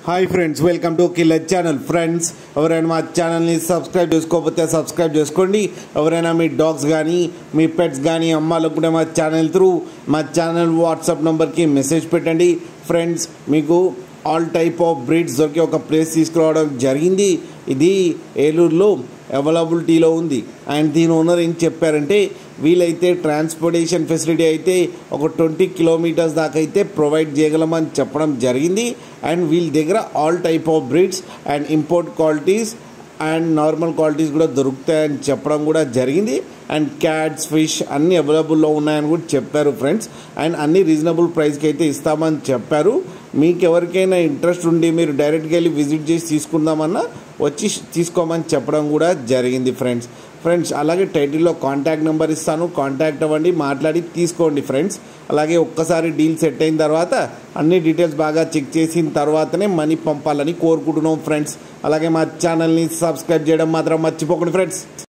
hi friends welcome to killer channel friends ఎవరైనా మా ఛానల్ని సబ్స్క్రైబ్ చేసుకోకపోతే సబ్స్క్రైబ్ చేసుకోండి ఎవరైనా మీ డాగ్స్ కానీ మీ పెట్స్ కానీ అమ్మాలకు కూడా మా ఛానల్ త్రూ మా ఛానల్ వాట్సాప్ నెంబర్కి మెసేజ్ పెట్టండి ఫ్రెండ్స్ మీకు ఆల్ టైప్ ఆఫ్ బ్రీడ్స్ దొరికి ఒక ప్లేస్ తీసుకురావడం జరిగింది ఇది ఏలూరులో అవైలబిలిటీలో ఉంది అండ్ దీని ఓనర్ ఏం చెప్పారంటే వీలైతే ట్రాన్స్పోర్టేషన్ ఫెసిలిటీ అయితే ఒక ట్వంటీ కిలోమీటర్స్ దాకా అయితే ప్రొవైడ్ చేయగలమని చెప్పడం జరిగింది అండ్ వీళ్ళ దగ్గర all type of breeds and import qualities and normal qualities కూడా దొరుకుతాయని చెప్పడం కూడా జరిగింది అండ్ క్యాట్స్ ఫిష్ అన్నీ అవైలబుల్లో ఉన్నాయని కూడా చెప్పారు ఫ్రెండ్స్ అండ్ అన్ని రీజనబుల్ ప్రైస్కి అయితే ఇస్తామని చెప్పారు మీకు ఎవరికైనా ఇంట్రెస్ట్ ఉండి మీరు డైరెక్ట్గా వెళ్ళి విజిట్ చేసి తీసుకుందామన్నా వచ్చి తీసుకోమని చెప్పడం కూడా జరిగింది ఫ్రెండ్స్ ఫ్రెండ్స్ అలాగే టైటిల్లో కాంటాక్ట్ నెంబర్ ఇస్తాను కాంటాక్ట్ అవ్వండి మాట్లాడి తీసుకోండి ఫ్రెండ్స్ అలాగే ఒక్కసారి డీల్ సెట్ అయిన తర్వాత అన్ని డీటెయిల్స్ బాగా చెక్ చేసిన తర్వాతనే మనీ పంపాలని కోరుకుంటున్నాం ఫ్రెండ్స్ అలాగే మా ఛానల్ని సబ్స్క్రైబ్ చేయడం మాత్రం మర్చిపోకండి ఫ్రెండ్స్